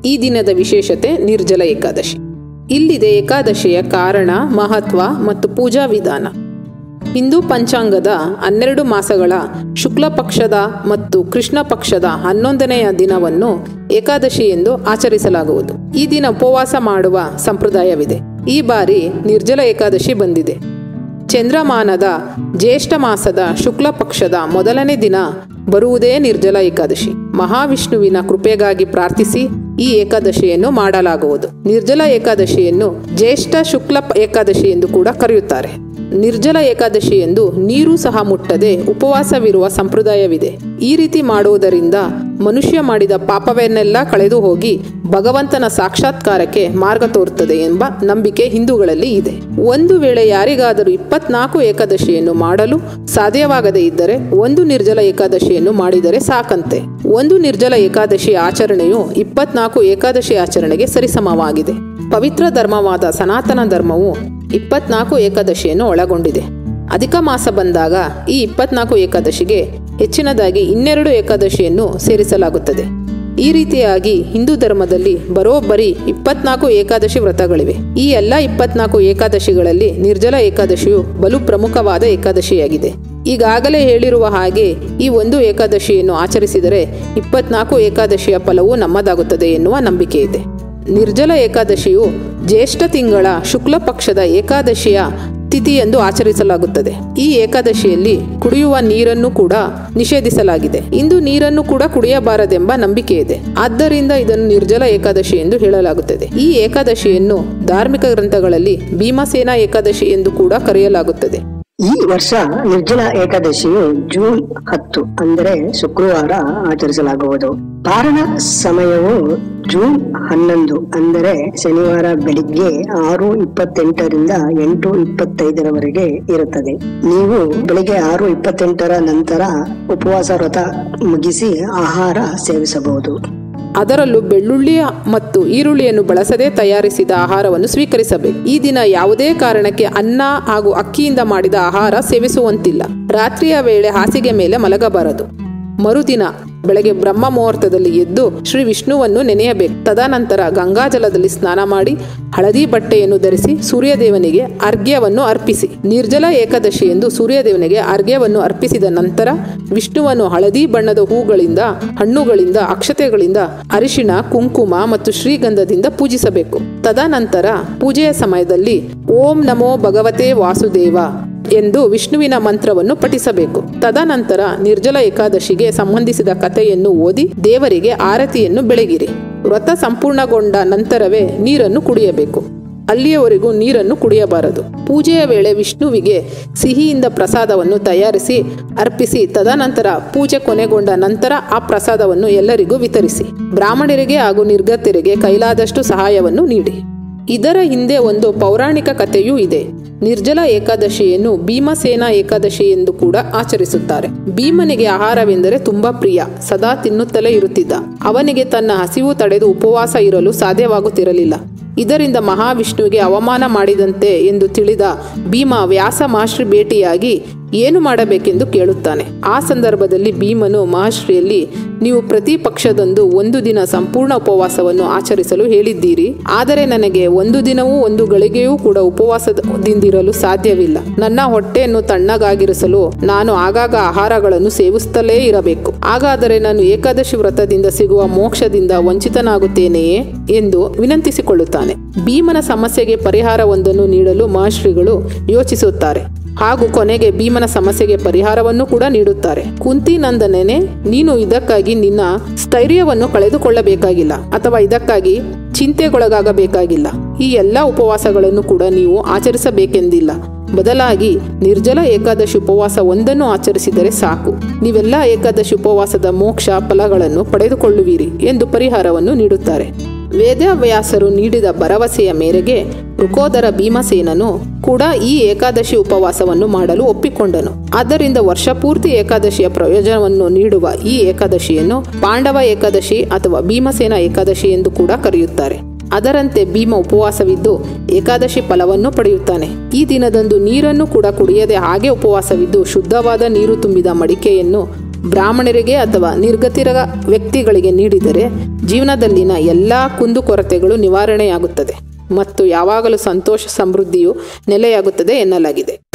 ಈ ದಿನದ ವಿಶೇಷತೆ ನಿರ್ಜಲ ಏಕಾದಶಿ ಇಲ್ಲಿದೆ ಏಕಾದಶಿಯ ಕಾರಣ ಮಹತ್ವ ಮತ್ತು ಪೂಜಾ ವಿಧಾನ ಹಿಂದೂ ಪಂಚಾಂಗದ ಹನ್ನೆರಡು ಮಾಸಗಳ ಶುಕ್ಲ ಪಕ್ಷದ ಮತ್ತು ಕೃಷ್ಣ ಪಕ್ಷದ ಹನ್ನೊಂದನೆಯ ದಿನವನ್ನು ಏಕಾದಶಿ ಎಂದು ಆಚರಿಸಲಾಗುವುದು ಈ ದಿನ ಉಪವಾಸ ಮಾಡುವ ಸಂಪ್ರದಾಯವಿದೆ ಈ ಬಾರಿ ನಿರ್ಜಲ ಏಕಾದಶಿ ಬಂದಿದೆ ಚಂದ್ರಮಾನದ ಜ್ಯೇಷ್ಠ ಮಾಸದ ಶುಕ್ಲ ಪಕ್ಷದ ಮೊದಲನೇ ದಿನ ಬರುವುದೇ ನಿರ್ಜಲ ಏಕಾದಶಿ ಮಹಾವಿಷ್ಣುವಿನ ಕೃಪೆಗಾಗಿ ಪ್ರಾರ್ಥಿಸಿ ಈ ಏಕಾದಶಿಯನ್ನು ಮಾಡಲಾಗುವುದು ನಿರ್ಜಲ ಏಕಾದಶಿಯನ್ನು ಜ್ಯೇಷ್ಠ ಶುಕ್ಲ ಏಕಾದಶಿ ಎಂದು ಕೂಡ ಕರೆಯುತ್ತಾರೆ ನಿರ್ಜಲ ಏಕಾದಶಿ ಎಂದು ನೀರು ಸಹ ಮುಟ್ಟದೆ ಉಪವಾಸವಿರುವ ಸಂಪ್ರದಾಯವಿದೆ ಈ ರೀತಿ ಮಾಡುವುದರಿಂದ ಮನುಷ್ಯ ಮಾಡಿದ ಪಾಪವನ್ನೆಲ್ಲ ಕಳೆದು ಹೋಗಿ ಭಗವಂತನ ಸಾಕ್ಷಾತ್ಕಾರಕ್ಕೆ ಮಾರ್ಗ ತೋರುತ್ತದೆ ಎಂಬ ನಂಬಿಕೆ ಹಿಂದೂಗಳಲ್ಲಿ ಇದೆ ಒಂದು ವೇಳೆ ಯಾರಿಗಾದರೂ ಇಪ್ಪತ್ನಾಲ್ಕು ಏಕಾದಶಿಯನ್ನು ಮಾಡಲು ಸಾಧ್ಯವಾಗದೇ ಇದ್ದರೆ ಒಂದು ನಿರ್ಜಲ ಏಕಾದಶಿಯನ್ನು ಮಾಡಿದರೆ ಸಾಕಂತೆ ಒಂದು ನಿರ್ಜಲ ಏಕಾದಶಿ ಆಚರಣೆಯು ಇಪ್ಪತ್ನಾಲ್ಕು ಏಕಾದಶಿ ಆಚರಣೆಗೆ ಸರಿಸಮವಾಗಿದೆ ಪವಿತ್ರ ಧರ್ಮವಾದ ಸನಾತನ ಧರ್ಮವು ಇಪ್ಪತ್ನಾಲ್ಕು ಏಕಾದಶಿಯನ್ನು ಒಳಗೊಂಡಿದೆ ಅಧಿಕ ಮಾಸ ಬಂದಾಗ ಈ ಇಪ್ಪತ್ನಾಲ್ಕು ಏಕಾದಶಿಗೆ ಹೆಚ್ಚಿನದಾಗಿ ಇನ್ನೆರಡು ಏಕಾದಶಿಯನ್ನು ಸೇರಿಸಲಾಗುತ್ತದೆ ಈ ರೀತಿಯಾಗಿ ಹಿಂದೂ ಧರ್ಮದಲ್ಲಿ ಬರೋಬ್ಬರಿ ಇಪ್ಪತ್ನಾಲ್ಕು ಏಕಾದಶಿ ವ್ರತಗಳಿವೆ ಈ ಎಲ್ಲ ಇಪ್ಪತ್ನಾಲ್ಕು ಏಕಾದಶಿಗಳಲ್ಲಿ ನಿರ್ಜಲ ಏಕಾದಶಿಯು ಬಲು ಪ್ರಮುಖವಾದ ಏಕಾದಶಿಯಾಗಿದೆ ಈಗಾಗಲೇ ಹೇಳಿರುವ ಹಾಗೆ ಈ ಒಂದು ಏಕಾದಶಿಯನ್ನು ಆಚರಿಸಿದರೆ ಇಪ್ಪತ್ನಾಲ್ಕು ಏಕಾದಶಿಯ ಫಲವು ನಮ್ಮದಾಗುತ್ತದೆ ಎನ್ನುವ ನಂಬಿಕೆ ಇದೆ ನಿರ್ಜಲ ಏಕಾದಶಿಯು ಜ್ಯೇಷ್ಠ ತಿಂಗಳ ಶುಕ್ಲ ಪಕ್ಷದ ಏಕಾದಶಿಯ ತಿಥಿಯೆಂದು ಆಚರಿಸಲಾಗುತ್ತದೆ ಈ ಏಕಾದಶಿಯಲ್ಲಿ ಕುಡಿಯುವ ನೀರನ್ನು ಕೂಡ ನಿಷೇಧಿಸಲಾಗಿದೆ ಇಂದು ನೀರನ್ನು ಕೂಡ ಕುಡಿಯಬಾರದೆಂಬ ನಂಬಿಕೆ ಇದೆ ಆದ್ದರಿಂದ ಇದನ್ನು ನಿರ್ಜಲ ಏಕಾದಶಿ ಎಂದು ಹೇಳಲಾಗುತ್ತದೆ ಈ ಏಕಾದಶಿಯನ್ನು ಧಾರ್ಮಿಕ ಗ್ರಂಥಗಳಲ್ಲಿ ಭೀಮಸೇನ ಏಕಾದಶಿ ಎಂದು ಕೂಡ ಕರೆಯಲಾಗುತ್ತದೆ ಈ ವರ್ಷ ನಿರ್ಜಲ ಏಕಾದಶಿಯು ಜೂನ್ ಹತ್ತು ಅಂದರೆ ಶುಕ್ರವಾರ ಆಚರಿಸಲಾಗುವುದು ಪಾರಣ ಸಮಯವು ಜೂನ್ ಹನ್ನೊಂದು ಅಂದರೆ ಶನಿವಾರ ಬೆಳಿಗ್ಗೆ ಆರು ಇಪ್ಪತ್ತೆಂಟರಿಂದ ಎಂಟು ಇಪ್ಪತ್ತೈದರವರೆಗೆ ಇರುತ್ತದೆ ನೀವು ಬೆಳಿಗ್ಗೆ ಆರು ಇಪ್ಪತ್ತೆಂಟರ ನಂತರ ಉಪವಾಸ ವ್ರತ ಮುಗಿಸಿ ಆಹಾರ ಸೇವಿಸಬಹುದು ಅದರಲ್ಲೂ ಬೆಳ್ಳುಳ್ಳಿ ಮತ್ತು ಈರುಳ್ಳಿಯನ್ನು ಬಳಸದೆ ತಯಾರಿಸಿದ ಆಹಾರವನ್ನು ಸ್ವೀಕರಿಸಬೇಕು ಈ ದಿನ ಯಾವುದೇ ಕಾರಣಕ್ಕೆ ಅನ್ನ ಹಾಗೂ ಅಕ್ಕಿಯಿಂದ ಮಾಡಿದ ಆಹಾರ ಸೇವಿಸುವಂತಿಲ್ಲ ರಾತ್ರಿಯ ವೇಳೆ ಹಾಸಿಗೆ ಮೇಲೆ ಮಲಗಬಾರದು ಮರುದಿನ ಬೆಳಗ್ಗೆ ಬ್ರಹ್ಮ ಮುಹೂರ್ತದಲ್ಲಿ ಎದ್ದು ಶ್ರೀ ವಿಷ್ಣುವನ್ನು ನೆನೆಯಬೇಕು ತದನಂತರ ಗಂಗಾಜಲದಲ್ಲಿ ಸ್ನಾನ ಮಾಡಿ ಹಳದಿ ಬಟ್ಟೆಯನ್ನು ಧರಿಸಿ ಸೂರ್ಯದೇವನಿಗೆ ಅರ್ಘ್ಯವನ್ನು ಅರ್ಪಿಸಿ ನಿರ್ಜಲ ಏಕಾದಶಿ ಎಂದು ಸೂರ್ಯದೇವನಿಗೆ ಅರ್ಘ್ಯವನ್ನು ಅರ್ಪಿಸಿದ ನಂತರ ವಿಷ್ಣುವನ್ನು ಹಳದಿ ಬಣ್ಣದ ಹೂಗಳಿಂದ ಹಣ್ಣುಗಳಿಂದ ಅಕ್ಷತೆಗಳಿಂದ ಅರಿಶಿಣ ಕುಂಕುಮ ಮತ್ತು ಶ್ರೀಗಂಧದಿಂದ ಪೂಜಿಸಬೇಕು ತದನಂತರ ಪೂಜೆಯ ಸಮಯದಲ್ಲಿ ಓಂ ನಮೋ ಭಗವತೆ ವಾಸುದೇವ ಎಂದು ವಿಷ್ಣುವಿನ ಮಂತ್ರವನ್ನು ಪಠಿಸಬೇಕು ತದನಂತರ ನಿರ್ಜಲ ಏಕಾದಶಿಗೆ ಸಂಬಂಧಿಸಿದ ಕಥೆಯನ್ನು ಓದಿ ದೇವರಿಗೆ ಆರತಿಯನ್ನು ಬೆಳಗಿರಿ ವ್ರತ ಸಂಪೂರ್ಣಗೊಂಡ ನಂತರವೇ ನೀರನ್ನು ಕುಡಿಯಬೇಕು ಅಲ್ಲಿಯವರೆಗೂ ನೀರನ್ನು ಕುಡಿಯಬಾರದು ಪೂಜೆಯ ವೇಳೆ ವಿಷ್ಣುವಿಗೆ ಸಿಹಿಯಿಂದ ಪ್ರಸಾದವನ್ನು ತಯಾರಿಸಿ ಅರ್ಪಿಸಿ ತದನಂತರ ಪೂಜೆ ಕೊನೆಗೊಂಡ ನಂತರ ಆ ಪ್ರಸಾದವನ್ನು ಎಲ್ಲರಿಗೂ ವಿತರಿಸಿ ಬ್ರಾಹ್ಮಣರಿಗೆ ಹಾಗೂ ನಿರ್ಗತರಿಗೆ ಕೈಲಾದಷ್ಟು ಸಹಾಯವನ್ನು ನೀಡಿ ಇದರ ಹಿಂದೆ ಒಂದು ಪೌರಾಣಿಕ ಕಥೆಯೂ ಇದೆ ನಿರ್ಜಲ ಏಕಾದಶಿಯನ್ನು ಭೀಮಸೇನ ಏಕಾದಶಿ ಎಂದು ಕೂಡ ಆಚರಿಸುತ್ತಾರೆ ಭೀಮನಿಗೆ ಆಹಾರವೆಂದರೆ ತುಂಬಾ ಪ್ರಿಯ ಸದಾ ತಿನ್ನುತ್ತಲೇ ಇರುತ್ತಿದ್ದ ಅವನಿಗೆ ತನ್ನ ಹಸಿವು ತಡೆದು ಉಪವಾಸ ಇರಲು ಸಾಧ್ಯವಾಗುತ್ತಿರಲಿಲ್ಲ ಇದರಿಂದ ಮಹಾವಿಷ್ಣುವಿಗೆ ಅವಮಾನ ಮಾಡಿದಂತೆ ಎಂದು ತಿಳಿದ ಭೀಮ ವ್ಯಾಸ ಮಹರ್ಷಿ ಭೇಟಿಯಾಗಿ ಏನು ಮಾಡಬೇಕೆಂದು ಕೇಳುತ್ತಾನೆ ಆ ಸಂದರ್ಭದಲ್ಲಿ ಭೀಮನು ಮಹರ್ಷಿಯಲ್ಲಿ ನೀವು ಪ್ರತಿ ಪಕ್ಷದಂದು ಒಂದು ದಿನ ಸಂಪೂರ್ಣ ಉಪವಾಸವನ್ನು ಆಚರಿಸಲು ಹೇಳಿದ್ದೀರಿ ಆದರೆ ನನಗೆ ಒಂದು ದಿನವೂ ಒಂದು ಗಳಿಗೆಯೂ ಕೂಡ ಉಪವಾಸದಿಂದಿರಲು ಸಾಧ್ಯವಿಲ್ಲ ನನ್ನ ಹೊಟ್ಟೆಯನ್ನು ತಣ್ಣಗಾಗಿರಿಸಲು ನಾನು ಆಗಾಗ ಆಹಾರಗಳನ್ನು ಸೇವಿಸುತ್ತಲೇ ಇರಬೇಕು ಹಾಗಾದರೆ ನಾನು ಏಕಾದಶಿ ವ್ರತದಿಂದ ಸಿಗುವ ಮೋಕ್ಷದಿಂದ ವಂಚಿತನಾಗುತ್ತೇನೆಯೇ ಎಂದು ವಿನಂತಿಸಿಕೊಳ್ಳುತ್ತಾನೆ ಭೀಮನ ಸಮಸ್ಯೆಗೆ ಪರಿಹಾರವೊಂದನ್ನು ನೀಡಲು ಮಹರ್ಷಿಗಳು ಯೋಚಿಸುತ್ತಾರೆ ಹಾಗೂ ಕೊನೆಗೆ ಭೀಮನ ಸಮಸ್ಯೆಗೆ ಪರಿಹಾರವನ್ನು ಕೂಡ ನೀಡುತ್ತಾರೆ ಕುಂತಿ ನಂದನೇನೆ ನೀನು ಇದಕ್ಕಾಗಿ ನಿನ್ನ ಸ್ಥೈರ್ಯವನ್ನು ಕಳೆದುಕೊಳ್ಳಬೇಕಾಗಿಲ್ಲ ಅಥವಾ ಇದಕ್ಕಾಗಿ ಚಿಂತೆಗೊಳಗಾಗಬೇಕಾಗಿಲ್ಲ ಈ ಎಲ್ಲ ಉಪವಾಸಗಳನ್ನು ಕೂಡ ನೀವು ಆಚರಿಸಬೇಕೆಂದಿಲ್ಲ ಬದಲಾಗಿ ನಿರ್ಜಲ ಏಕಾದಶಿ ಉಪವಾಸ ಒಂದನ್ನು ಆಚರಿಸಿದರೆ ಸಾಕು ನೀವೆಲ್ಲ ಏಕಾದಶಿ ಉಪವಾಸದ ಮೋಕ್ಷ ಫಲಗಳನ್ನು ಪಡೆದುಕೊಳ್ಳುವಿರಿ ಎಂದು ಪರಿಹಾರವನ್ನು ನೀಡುತ್ತಾರೆ ವೇದವ್ಯಾಸರು ನೀಡಿದ ಭರವಸೆಯ ಮೇರೆಗೆ ಋಕೋದರ ಭೀಮಸೇನನು ಕೂಡ ಈ ಏಕಾದಶಿ ಉಪವಾಸವನ್ನು ಮಾಡಲು ಒಪ್ಪಿಕೊಂಡನು ಆದ್ದರಿಂದ ವರ್ಷಪೂರ್ತಿ ಏಕಾದಶಿಯ ಪ್ರಯೋಜನವನ್ನು ನೀಡುವ ಈ ಏಕಾದಶಿಯನ್ನು ಪಾಂಡವ ಏಕಾದಶಿ ಅಥವಾ ಭೀಮಸೇನ ಏಕಾದಶಿ ಎಂದು ಕೂಡ ಕರೆಯುತ್ತಾರೆ ಅದರಂತೆ ಭೀಮ ಉಪವಾಸವಿದ್ದು ಏಕಾದಶಿ ಫಲವನ್ನು ಪಡೆಯುತ್ತಾನೆ ಈ ದಿನದಂದು ನೀರನ್ನು ಕೂಡ ಕುಡಿಯದೆ ಹಾಗೆ ಉಪವಾಸವಿದ್ದು ಶುದ್ಧವಾದ ನೀರು ತುಂಬಿದ ಮಡಿಕೆಯನ್ನು ಬ್ರಾಹ್ಮಣರಿಗೆ ಅಥವಾ ನಿರ್ಗತಿರ ವ್ಯಕ್ತಿಗಳಿಗೆ ನೀಡಿದರೆ ಜೀವನದಲ್ಲಿನ ಎಲ್ಲ ಕುಂದುಕೊರತೆಗಳು ನಿವಾರಣೆಯಾಗುತ್ತದೆ ಮತ್ತು ಯಾವಾಗಲೂ ಸಂತೋಷ ಸಮೃದ್ಧಿಯು ನೆಲೆಯಾಗುತ್ತದೆ ಎನ್ನಲಾಗಿದೆ